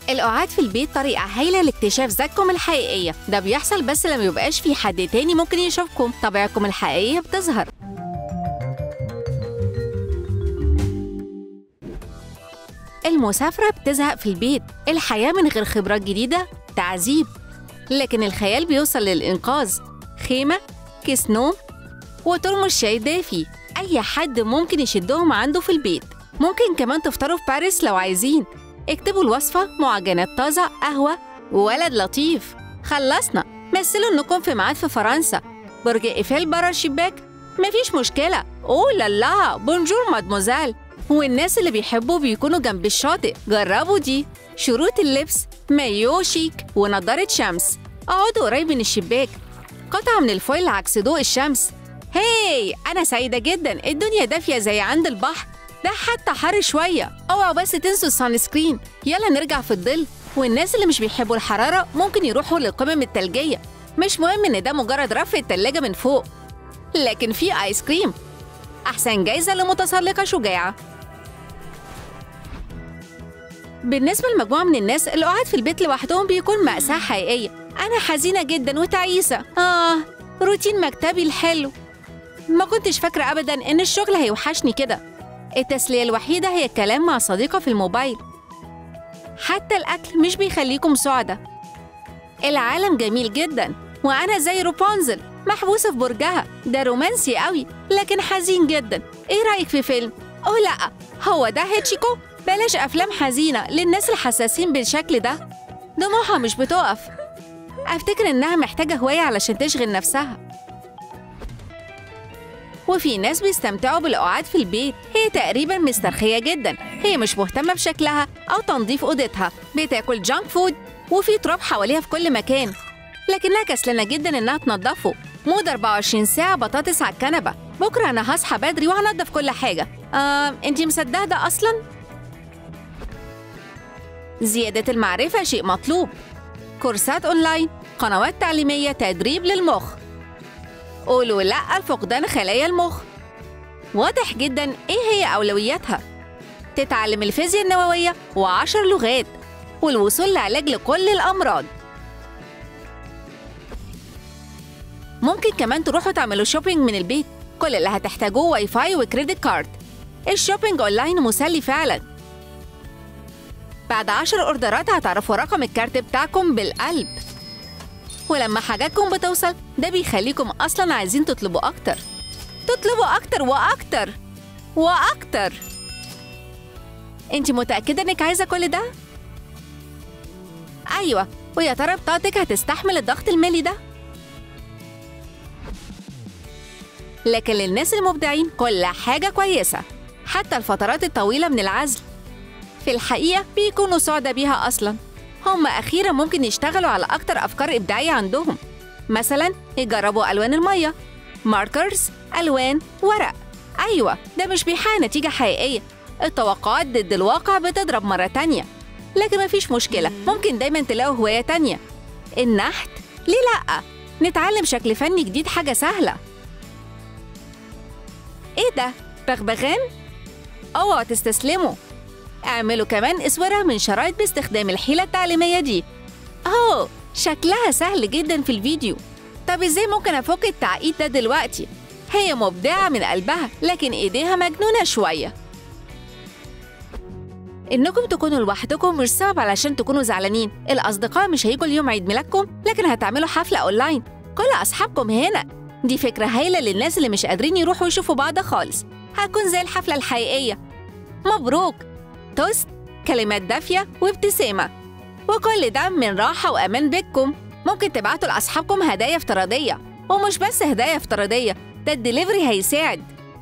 القعاد في البيت طريقة هايلة لاكتشاف ذاتكم الحقيقية ده بيحصل بس لما يبقاش في حد تاني ممكن يشوفكم طبيعتكم الحقيقية بتظهر المسافرة بتزهق في البيت الحياة من غير خبرات جديدة تعذيب لكن الخيال بيوصل للإنقاذ خيمة كيس نوم وترمس شاي دافي أي حد ممكن يشدهم عنده في البيت ممكن كمان تفطروا في باريس لو عايزين اكتبوا الوصفة معجنات طازة قهوة وولد لطيف خلصنا مثلوا انكم في ميعاد في فرنسا برج ايفيل برا الشباك مفيش مشكلة اوه لا لا بونجور مادموزيل والناس اللي بيحبوا بيكونوا جنب الشاطئ جربوا دي شروط اللبس مايو شيك ونضارة شمس اقعدوا قريب من الشباك قطعة من الفويل عكس ضوء الشمس هاي أنا سعيدة جدا الدنيا دافية زي عند البحر ده حتى حر شوية اوعوا بس تنسوا السان سكرين يلا نرجع في الظل والناس اللي مش بيحبوا الحرارة ممكن يروحوا للقمم التلجية مش مهم إن ده مجرد رفع التلاجة من فوق لكن في آيس كريم أحسن جايزة لمتسلقة شجاعة بالنسبة لمجموعة من الناس القعاد في البيت لوحدهم بيكون مأساة حقيقية أنا حزينة جدا وتعيسة آه روتين مكتبي الحلو ما كنتش فاكرة أبدا إن الشغل هيوحشني كده التسلية الوحيدة هي الكلام مع صديقة في الموبايل حتى الأكل مش بيخليكم سعدة العالم جميل جدا وأنا زي روبونزل محبوسة في برجها ده رومانسي قوي لكن حزين جدا إيه رأيك في فيلم؟ أوه لأ هو ده هيتشيكو؟ بلاش أفلام حزينة للناس الحساسين بالشكل ده دموعها مش بتقف أفتكر إنها محتاجة هواية علشان تشغل نفسها وفي ناس بيستمتعوا بالقعاد في البيت هي تقريبا مسترخية جدا هي مش مهتمة بشكلها أو تنظيف أوضتها بتاكل جانك فود وفي تراب حواليها في كل مكان لكنها كسلانة جدا إنها تنظفه مود 24 ساعة بطاطس على الكنبة بكرة أنا هصحى بدري وهنضف كل حاجة آه، أنتي مصدقة ده أصلا؟ زيادة المعرفة شيء مطلوب كورسات أونلاين قنوات تعليمية تدريب للمخ قولوا لأ لفقدان خلايا المخ واضح جدا إيه هي أولوياتها تتعلم الفيزياء النووية وعشر لغات والوصول لعلاج لكل الأمراض ممكن كمان تروحوا تعملوا شوبينج من البيت كل اللي هتحتاجوه واي فاي وكريدت كارد الشوبينج اونلاين مسلي فعلا بعد عشر اوردرات هتعرفوا رقم الكارت بتاعكم بالقلب ولما حاجاتكم بتوصل ده بيخليكم اصلا عايزين تطلبوا اكتر تطلبوا اكتر واكتر واكتر انت متاكده انك عايزه كل ده ايوه ويا ترى بطاقتك هتستحمل الضغط المالي ده لكن للناس المبدعين كل حاجة كويسة حتى الفترات الطويلة من العزل في الحقيقة بيكونوا سعداء بيها أصلا هم أخيرا ممكن يشتغلوا على أكتر أفكار إبداعية عندهم مثلا يجربوا ألوان المية ماركرز ألوان ورق أيوة ده مش بيحقق نتيجة حقيقية التوقعات ضد الواقع بتضرب مرة تانية لكن مفيش مشكلة ممكن دايما تلاقوا هواية تانية النحت ليه لأ نتعلم شكل فني جديد حاجة سهلة ايه ده بغبغان اوعوا تستسلموا اعملوا كمان اسورة من شرايط باستخدام الحيلة التعليمية دي اوه شكلها سهل جدا في الفيديو طب ازاي ممكن افك التعقيد ده دلوقتي هي مبدعة من قلبها لكن ايديها مجنونة شوية انكم تكونوا لوحدكم مش صعب علشان تكونوا زعلانين الاصدقاء مش هيجوا اليوم عيد ميلادكم لكن هتعملوا حفلة اونلاين كل اصحابكم هنا دي فكرة هايلة للناس اللي مش قادرين يروحوا يشوفوا بعض خالص هتكون زي الحفلة الحقيقية مبروك توست كلمات دافية وابتسامة وكل ده من راحة وأمان بيتكم ممكن تبعتوا لأصحابكم هدايا افتراضية ومش بس هدايا افتراضية ده الدليفري هيساعد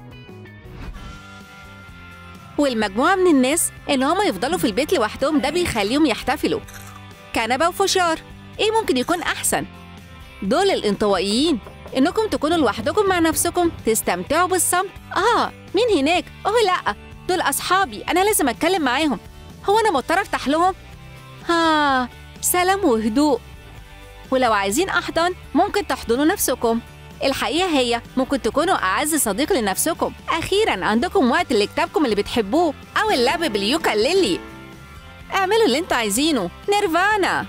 والمجموعة من الناس إن هما يفضلوا في البيت لوحدهم ده بيخليهم يحتفلوا كنبة وفشار إيه ممكن يكون أحسن؟ دول الانطوائيين إنكم تكونوا لوحدكم مع نفسكم تستمتعوا بالصمت آه مين هناك؟ أوه لأ دول أصحابي أنا لازم أتكلم معاهم هو أنا مضطرة أفتح لهم؟ ها سلام وهدوء ولو عايزين أحضن ممكن تحضنوا نفسكم الحقيقة هي ممكن تكونوا أعز صديق لنفسكم أخيرا عندكم وقت لكتابكم اللي بتحبوه أو اللعب باليوكاليلي اعملوا اللي انتوا عايزينه نيرفانا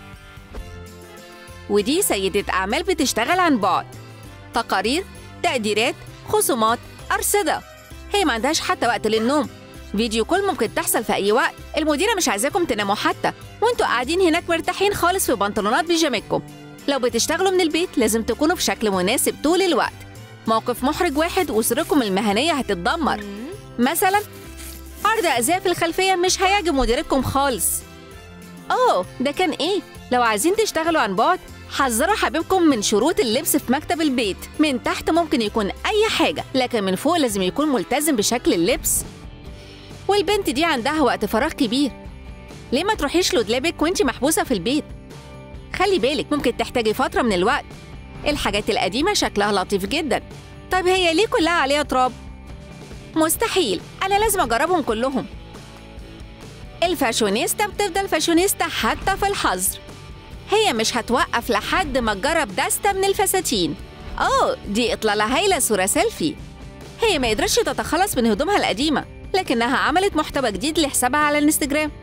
ودي سيدة أعمال بتشتغل عن بعد تقارير تقديرات خصومات أرصدة هي ما عندهاش حتى وقت للنوم فيديو كول ممكن تحصل في أي وقت المديرة مش عايزاكم تناموا حتى وانتوا قاعدين هناك مرتاحين خالص في بنطلونات بيجامتكم لو بتشتغلوا من البيت لازم تكونوا في شكل مناسب طول الوقت موقف محرج واحد وسركم المهنية هتتدمر مثلا عرض أزياء في الخلفية مش هيعجب مديركم خالص أوه ده كان إيه؟ لو عايزين تشتغلوا عن بعد حذروا حبيبكم من شروط اللبس في مكتب البيت من تحت ممكن يكون أي حاجة لكن من فوق لازم يكون ملتزم بشكل اللبس والبنت دي عندها وقت فراغ كبير ليه ما تروحيش لدلابك وانتي محبوسة في البيت خلي بالك ممكن تحتاجي فترة من الوقت الحاجات القديمة شكلها لطيف جدا طيب هي ليه كلها عليها تراب؟ مستحيل أنا لازم أجربهم كلهم الفاشونيستا بتفضل فاشونيستا حتى في الحظر هي مش هتوقف لحد ما تجرب دستة من الفساتين أوه دي إطلالة هايلة صورة سيلفي هي ما قدرتش تتخلص من هدومها القديمة لكنها عملت محتوى جديد لحسابها على الانستجرام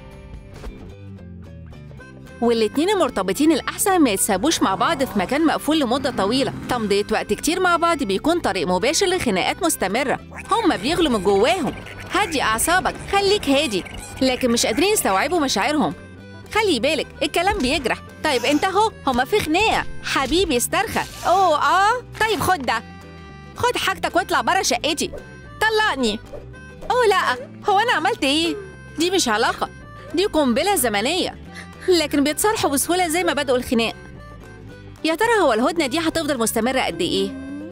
والاتنين المرتبطين الأحسن ما يتسابوش مع بعض في مكان مقفول لمدة طويلة تمضية وقت كتير مع بعض بيكون طريق مباشر لخناقات مستمرة هما بيغلوا من جواهم هدي أعصابك خليك هادي لكن مش قادرين يستوعبوا مشاعرهم خلي بالك الكلام بيجرح طيب انت اهو هما في خناقة حبيبي استرخى اوه اه طيب خد ده خد حاجتك واطلع بره شقتي طلقني اوه لا هو انا عملت ايه دي مش علاقة دي قنبلة زمنية لكن بيتصالحوا بسهولة زي ما بدأوا الخناق يا ترى هو الهدنة دي هتفضل مستمرة قد إيه؟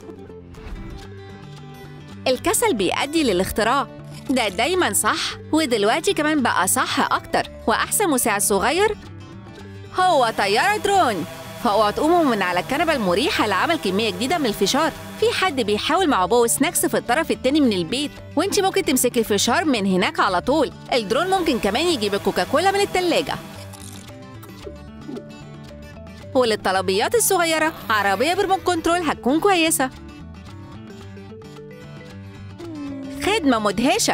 الكسل بيؤدي للاختراع ده دايما صح ودلوقتي كمان بقى صح أكتر وأحسن مساعد صغير هو طيارة درون فاوعوا تقوموا من على الكنبة المريحة لعمل كمية جديدة من الفشار في حد بيحاول مع بو سناكس في الطرف التاني من البيت وانت ممكن تمسكي الفشار من هناك على طول الدرون ممكن كمان يجيب الكوكاكولا من التلاجة وللطلبيات الصغيرة عربية بريموت كنترول هتكون كويسة خدمة مدهشة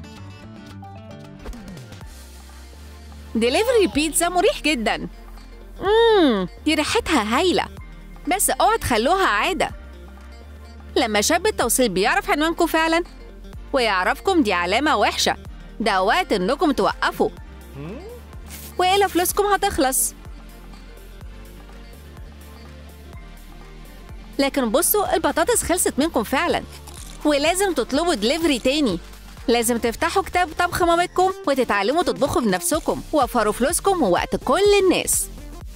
ديليفري بيتزا مريح جدا مم دي ريحتها هايلة بس اوعوا تخلوها عادة لما شاب التوصيل بيعرف عنوانكم فعلا ويعرفكم دي علامة وحشة ده وقت انكم توقفوا وإلا فلوسكم هتخلص لكن بصوا البطاطس خلصت منكم فعلا ولازم تطلبوا دليفري تاني لازم تفتحوا كتاب طبخ مامتكم وتتعلموا تطبخوا بنفسكم وفروا فلوسكم ووقت كل الناس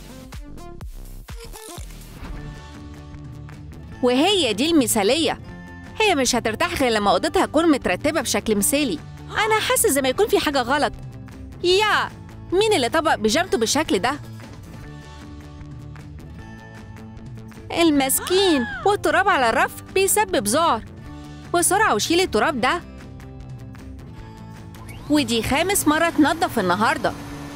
وهي دي المثالية هي مش هترتاح غير لما أوضتها تكون مترتبة بشكل مثالي أنا حاسس زي ما يكون في حاجة غلط يا مين اللي طبق بيجامته بالشكل ده؟ المسكين والتراب على الرف بيسبب ذعر بسرعة وشيل التراب ده ودي خامس مرة تنظف النهاردة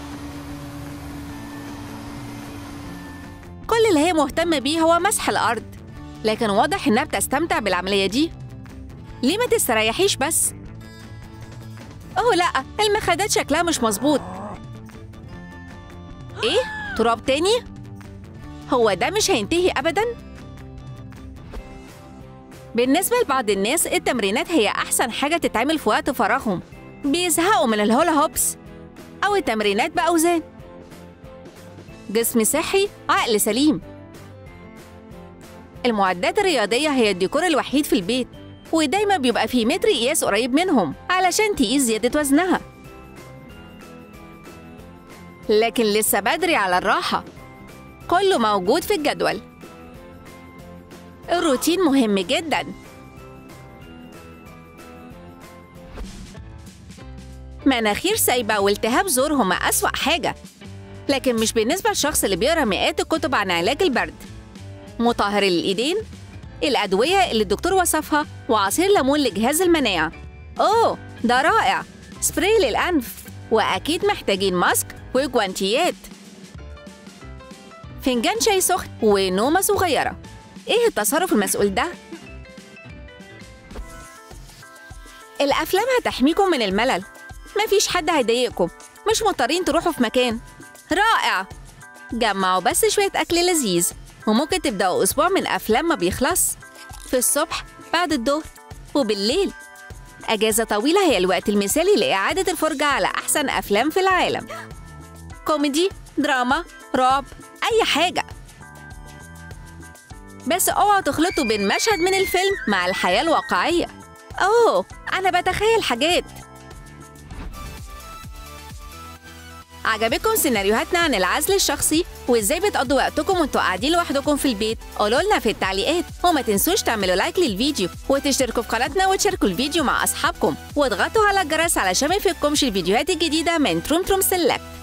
كل اللي هي مهتمة بيه هو مسح الأرض لكن واضح إنها بتستمتع بالعملية دي ليه ما تستريحيش بس؟ أوه لأ المخدات شكلها مش مظبوط إيه؟ تراب تاني؟ هو ده مش هينتهي أبداً؟ بالنسبة لبعض الناس التمرينات هي أحسن حاجة تتعمل في وقت فراغهم بيزهقوا من الهولا هوبس أو التمرينات بأوزان جسم صحي عقل سليم المعدات الرياضية هي الديكور الوحيد في البيت ودايما بيبقى في متر قياس قريب منهم علشان تقيس زيادة وزنها لكن لسه بدري على الراحة كله موجود في الجدول الروتين مهم جدا مناخير سايبة والتهاب زور هما أسوأ حاجة لكن مش بالنسبة للشخص اللي بيقرأ مئات الكتب عن علاج البرد مطهر للإيدين الأدوية اللي الدكتور وصفها وعصير ليمون لجهاز المناعة أوه ده رائع سبراي للأنف وأكيد محتاجين ماسك وجوانتيات فنجان شاي سخن ونومة صغيرة إيه التصرف المسؤول ده؟ الأفلام هتحميكم من الملل مفيش حد هيضايقكم مش مضطرين تروحوا في مكان رائع جمعوا بس شوية أكل لذيذ وممكن تبدأوا أسبوع من أفلام ما بيخلص في الصبح بعد الظهر وبالليل أجازة طويلة هي الوقت المثالي لإعادة الفرجة على أحسن أفلام في العالم كوميدي دراما رعب أي حاجة بس اوعوا تخلطوا بين مشهد من الفيلم مع الحياة الواقعية أوه أنا بتخيل حاجات عجبكم سيناريوهاتنا عن العزل الشخصي وازاي بتقضوا وقتكم وانتوا قاعدين لوحدكم في البيت قولوا لنا في التعليقات وما تنسوش تعملوا لايك للفيديو وتشتركوا في قناتنا وتشاركوا الفيديو مع اصحابكم واضغطوا على الجرس علشان ما يفوتكمش الفيديوهات الجديده من تروم تروم سيلكت